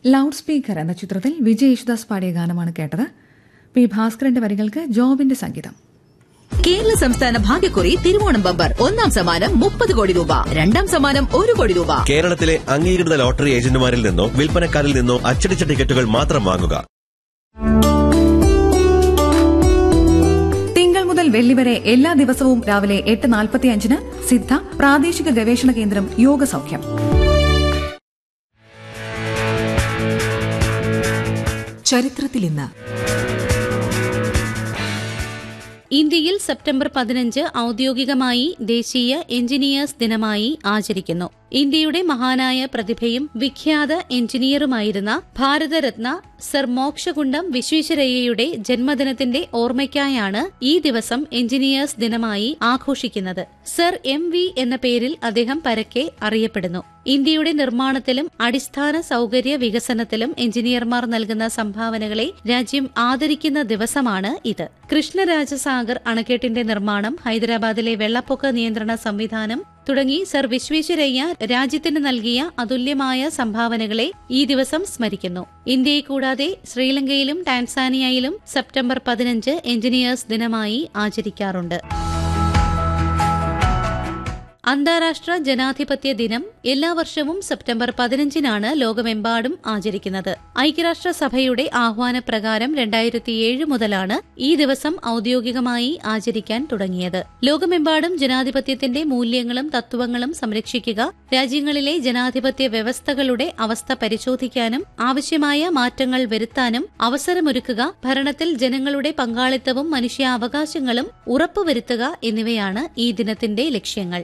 loud speaker എന്ന ചിത്രത്തിൽ വിജയ് യേശുദാസ് പാടിയ ഗാനമാണ് കേട്ടത് പി ഭാസ്കരന്റെ വരികൾക്ക് ജോബിന്റെ സംഗീതം കേരള സംസ്ഥാന ഭാഗ്യക്കുറി തിരുവോണം ബമ്പർ ഒന്നാം സമ്മാനം മുപ്പത് കോടി രൂപ രണ്ടാം സമ്മാനം ഒരു കോടി രൂപ കേരളത്തിലെ അംഗീകൃത ലോട്ടറി ഏജന്റുമാരിൽ നിന്നോ വിൽപ്പനക്കാരിൽ നിന്നോ അച്ചടിച്ച ടിക്കറ്റുകൾ മാത്രം വാങ്ങുക തിങ്കൾ മുതൽ വെള്ളി വരെ എല്ലാ ദിവസവും രാവിലെ എട്ട് നാൽപ്പത്തി അഞ്ചിന് സിദ്ധ പ്രാദേശിക ഗവേഷണ കേന്ദ്രം യോഗ സൗഖ്യം ചരിത്രത്തിൽ ഇന്ന് ഇന്ത്യയിൽ സെപ്റ്റംബർ പതിനഞ്ച് ഔദ്യോഗികമായി ദേശീയ എഞ്ചിനീയേഴ്സ് ദിനമായി ആചരിക്കുന്നു ഇന്ത്യയുടെ മഹാനായ പ്രതിഭയും വിഖ്യാത എഞ്ചിനീയറുമായിരുന്ന ഭാരതരത്ന സർ മോക്ഷകുണ്ടം വിശ്വേശ്വരയ്യയുടെ ജന്മദിനത്തിന്റെ ഓർമ്മയ്ക്കായാണ് ഈ ദിവസം എഞ്ചിനീയേഴ്സ് ദിനമായി ആഘോഷിക്കുന്നത് സർ എം വി എന്ന പേരിൽ അദ്ദേഹം പരക്കെ അറിയപ്പെടുന്നു ഇന്ത്യയുടെ നിർമ്മാണത്തിലും അടിസ്ഥാന സൗകര്യ വികസനത്തിലും എഞ്ചിനീയർമാർ നൽകുന്ന സംഭാവനകളെ രാജ്യം ആദരിക്കുന്ന ദിവസമാണ് ഇത് കൃഷ്ണരാജസാഗർ അണക്കെട്ടിന്റെ നിർമ്മാണം ഹൈദരാബാദിലെ വെള്ളപ്പൊക്ക നിയന്ത്രണ സംവിധാനം തുടങ്ങി സർ വിശ്വേശ്വരയ്യ രാജ്യത്തിന് നൽകിയ അതുല്യമായ സംഭാവനകളെ ഈ ദിവസം സ്മരിക്കുന്നു ഇന്ത്യയെ കൂടാതെ ശ്രീലങ്കയിലും ടാൻസാനിയയിലും സെപ്റ്റംബർ പതിനഞ്ച് എഞ്ചിനീയേഴ്സ് ദിനമായി ആചരിക്കാറുണ്ട് അന്താരാഷ്ട്ര ജനാധിപത്യ ദിനം എല്ലാ വർഷവും സെപ്റ്റംബർ പതിനഞ്ചിനാണ് ലോകമെമ്പാടും ആചരിക്കുന്നത് ഐക്യരാഷ്ട്രസഭയുടെ ആഹ്വാനപ്രകാരം രണ്ടായിരത്തിയേഴ് മുതലാണ് ഈ ദിവസം ഔദ്യോഗികമായി ആചരിക്കാൻ തുടങ്ങിയത് ലോകമെമ്പാടും ജനാധിപത്യത്തിന്റെ മൂല്യങ്ങളും തത്വങ്ങളും സംരക്ഷിക്കുക രാജ്യങ്ങളിലെ ജനാധിപത്യ വ്യവസ്ഥകളുടെ അവസ്ഥ പരിശോധിക്കാനും ആവശ്യമായ മാറ്റങ്ങൾ വരുത്താനും അവസരമൊരുക്കുക ഭരണത്തിൽ ജനങ്ങളുടെ പങ്കാളിത്തവും മനുഷ്യാവകാശങ്ങളും ഉറപ്പുവരുത്തുക എന്നിവയാണ് ഈ ദിനത്തിന്റെ ലക്ഷ്യങ്ങൾ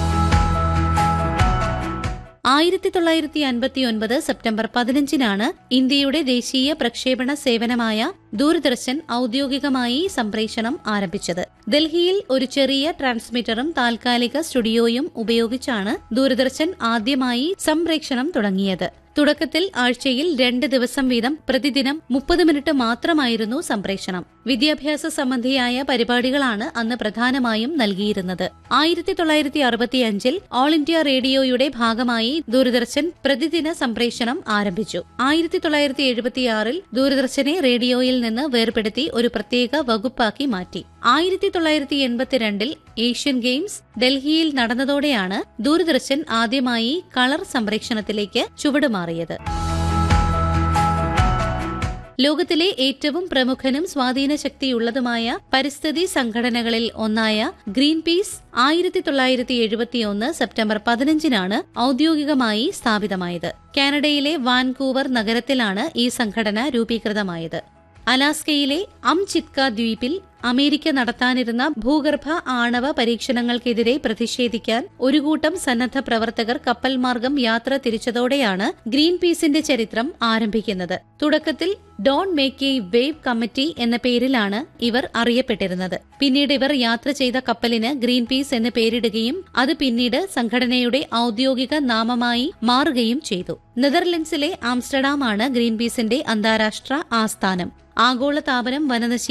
ആയിരത്തി തൊള്ളായിരത്തി അൻപത്തിയൊൻപത് സെപ്റ്റംബർ പതിനഞ്ചിനാണ് ഇന്ത്യയുടെ ദേശീയ പ്രക്ഷേപണ സേവനമായ ദൂരദർശൻ ഔദ്യോഗികമായി സംപ്രേഷണം ആരംഭിച്ചത് ഡൽഹിയിൽ ഒരു ചെറിയ ട്രാൻസ്മിറ്ററും താൽക്കാലിക സ്റ്റുഡിയോയും ഉപയോഗിച്ചാണ് ദൂരദർശൻ ആദ്യമായി സംപ്രേഷണം തുടങ്ങിയത് തുടക്കത്തിൽ ആഴ്ചയിൽ രണ്ട് ദിവസം വീതം പ്രതിദിനം മുപ്പത് മിനിറ്റ് മാത്രമായിരുന്നു സംപ്രേഷണം വിദ്യാഭ്യാസ സംബന്ധിയായ പരിപാടികളാണ് അന്ന് പ്രധാനമായും നൽകിയിരുന്നത് ആയിരത്തി തൊള്ളായിരത്തി അറുപത്തിയഞ്ചിൽ ഓൾ ഇന്ത്യ റേഡിയോയുടെ ഭാഗമായി ദൂരദർശൻ പ്രതിദിന സംപ്രേഷണം ആരംഭിച്ചു ആയിരത്തി തൊള്ളായിരത്തി എഴുപത്തിയാറിൽ ദൂരദർശനെ റേഡിയോയിൽ നിന്ന് വേർപെടുത്തി ഒരു പ്രത്യേക വകുപ്പാക്കി മാറ്റി ആയിരത്തി തൊള്ളായിരത്തി എൺപത്തിരണ്ടിൽ ഏഷ്യൻ ഗെയിംസ് ഡൽഹിയിൽ നടന്നതോടെയാണ് ദൂരദർശൻ ആദ്യമായി കളർ സംപ്രേഷണത്തിലേക്ക് ചുവടുമാറിയത് ലോകത്തിലെ ഏറ്റവും പ്രമുഖനും സ്വാധീന ശക്തിയുള്ളതുമായ പരിസ്ഥിതി സംഘടനകളിൽ ഒന്നായ ഗ്രീൻ പീസ് ആയിരത്തി തൊള്ളായിരത്തി എഴുപത്തിയൊന്ന് സെപ്റ്റംബർ പതിനഞ്ചിനാണ് ഔദ്യോഗികമായി സ്ഥാപിതമായത് കാനഡയിലെ വാൻകൂവർ നഗരത്തിലാണ് ഈ സംഘടന രൂപീകൃതമായത് അലാസ്കയിലെ അംചിത്ക ദ്വീപിൽ അമേരിക്ക നടത്താനിരുന്ന ഭൂഗർഭ ആണവ പരീക്ഷണങ്ങൾക്കെതിരെ പ്രതിഷേധിക്കാൻ ഒരു കൂട്ടം സന്നദ്ധ പ്രവർത്തകർ കപ്പൽ മാർഗം യാത്ര തിരിച്ചതോടെയാണ് ഗ്രീൻ പീസിന്റെ ചരിത്രം ആരംഭിക്കുന്നത് തുടക്കത്തിൽ don't make a wave committee എന്ന പേരിലാണ് ഇവർ അറിയപ്പെട്ടിരുന്നത് പിന്നീട് ഇവർ യാത്ര ചെയ്ത കപ്പലിന് ഗ്രീൻ പീസ് എന്ന് പേരിടുകയും അത് പിന്നീട് സംഘടനയുടെ ഔദ്യോഗിക നാമമായി മാറുകയും ചെയ്തു നെതർലൻഡ്സിലെ ആംസ്റ്റർഡാമാണ് ഗ്രീൻ പീസിന്റെ അന്താരാഷ്ട്ര ആസ്ഥാനം ആഗോളതാപനം വനനശീ